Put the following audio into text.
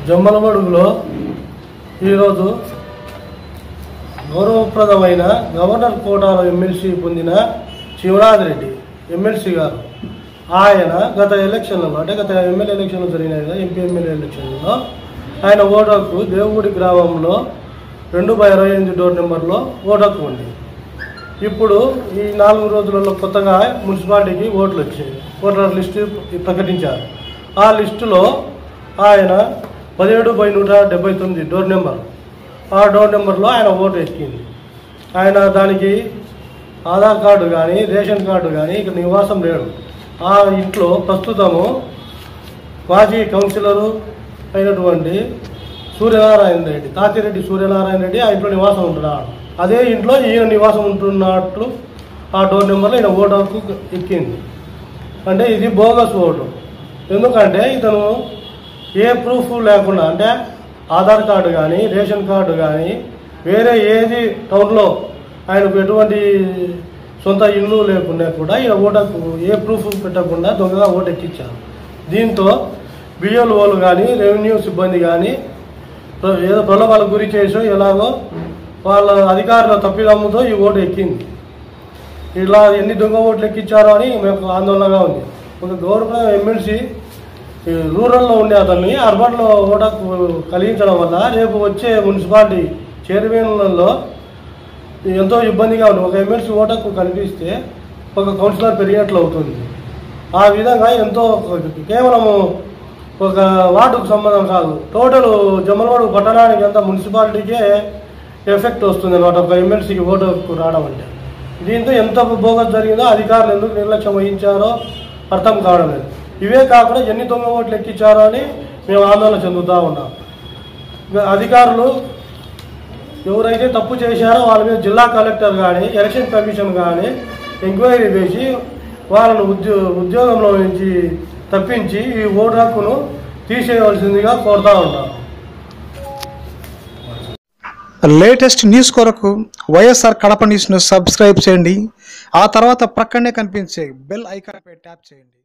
జమ్మలమడుగులో ఈరోజు గౌరవప్రదమైన గవర్నర్ కోటాలో ఎమ్మెల్సీ పొందిన శివరాజ్ రెడ్డి ఎమ్మెల్సీ గారు ఆయన గత ఎలక్షన్లలో అంటే గత ఎమ్మెల్యే ఎలక్షన్లు జరిగినాయి కదా ఎంపీ ఎమ్మెల్యే ఎలక్షన్లో ఆయన ఓటు హక్కు దేవుడి గ్రామంలో రెండు బై ఇరవై ఎనిమిది డోర్ నెంబర్లో ఓటు హక్కు ఉంది ఇప్పుడు ఈ నాలుగు రోజులలో కొత్తగా మున్సిపాలిటీకి ఓట్లు వచ్చాయి ఓటర్ లిస్టు ప్రకటించారు ఆ లిస్టులో ఆయన పదిహేడు బై నూట డెబ్బై తొమ్మిది డోర్ నెంబర్ ఆ డోర్ నెంబర్లో ఆయన ఓటు ఎక్కింది ఆయన దానికి ఆధార్ కార్డు కానీ రేషన్ కార్డు కానీ ఇక్కడ నివాసం లేడు ఆ ఇంట్లో ప్రస్తుతము మాజీ కౌన్సిలరు అయినటువంటి సూర్యనారాయణ రెడ్డి తాతిరెడ్డి సూర్యనారాయణ రెడ్డి ఆ ఇంట్లో నివాసం ఉంటున్నాడు అదే ఇంట్లో ఈయన నివాసం ఉంటున్నట్లు ఆ డోర్ నెంబర్లో ఈయన ఓటు హక్కు ఎక్కింది అంటే ఇది బోగస్ ఓటు ఎందుకంటే ఇతను ఏ ప్రూఫ్ లేకుండా అంటే ఆధార్ కార్డు కానీ రేషన్ కార్డు కానీ వేరే ఏది టౌన్లో ఆయనకు ఎటువంటి సొంత ఇల్లు లేకుండా కూడా ఈయన ఓటకు ఏ ప్రూఫ్ పెట్టకుండా దొంగగా ఓటు ఎక్కించారు దీంతో బిఎల్ఓలు కానీ రెవెన్యూ సిబ్బంది కానీ ప్ర- ఏదో ప్రలోభాలకు గురి చేసో ఎలాగో వాళ్ళ అధికారుల తప్పిదమ్ముతో ఈ ఓటు ఎక్కింది ఇలా ఎన్ని దొంగ ఓట్లు ఎక్కించారో అని మేము ఆందోళనగా ఉంది ఒక గవర్నమెంట్ ఎమ్మెల్సీ ఈ రూరల్లో ఉండే అతన్ని అర్బన్లో ఓటకు కలిగించడం వల్ల రేపు వచ్చే మున్సిపాలిటీ చైర్మన్లలో ఎంతో ఇబ్బందిగా ఉంది ఒక ఎమ్మెల్సీ ఓటకు కనిపిస్తే ఒక కౌన్సిలర్ పెరిగినట్లు అవుతుంది ఆ విధంగా ఎంతో కేవలము ఒక వార్డుకు సంబంధం కాదు టోటల్ జమ్మలవాడు పట్టణానికి అంతా మున్సిపాలిటీకే ఎఫెక్ట్ వస్తుంది అనమాట ఒక ఎమ్మెల్సీకి ఓటుకు రావడం అంటే దీంతో ఎంత బోగస్ జరిగిందో అధికారులు ఎందుకు నిర్లక్ష్యం వహించారో అర్థం కావడం లేదు ఇవే కాకుండా ఎన్ని దొంగ ఓట్లు ఎక్కించారో అని మేము ఆందోళన చెందుతూ ఉన్నాం ఇక అధికారులు ఎవరైతే తప్పు చేశారో వాళ్ళ మీద జిల్లా కలెక్టర్ కానీ ఎలక్షన్ కమిషన్ కానీ ఎంక్వైరీ వేసి వాళ్ళను ఉద్యో ఉద్యోగంలో నుంచి తప్పించి ఈ ఓటు హక్కును తీసేయవలసిందిగా కోరుతా ఉంటాం లేటెస్ట్ న్యూస్ కొరకు వైఎస్ఆర్ కడప న్యూస్ను సబ్స్క్రైబ్ చేయండి ఆ తర్వాత ప్రక్కనే కనిపించే బెల్ ఐకాన్పై ట్యాప్ చేయండి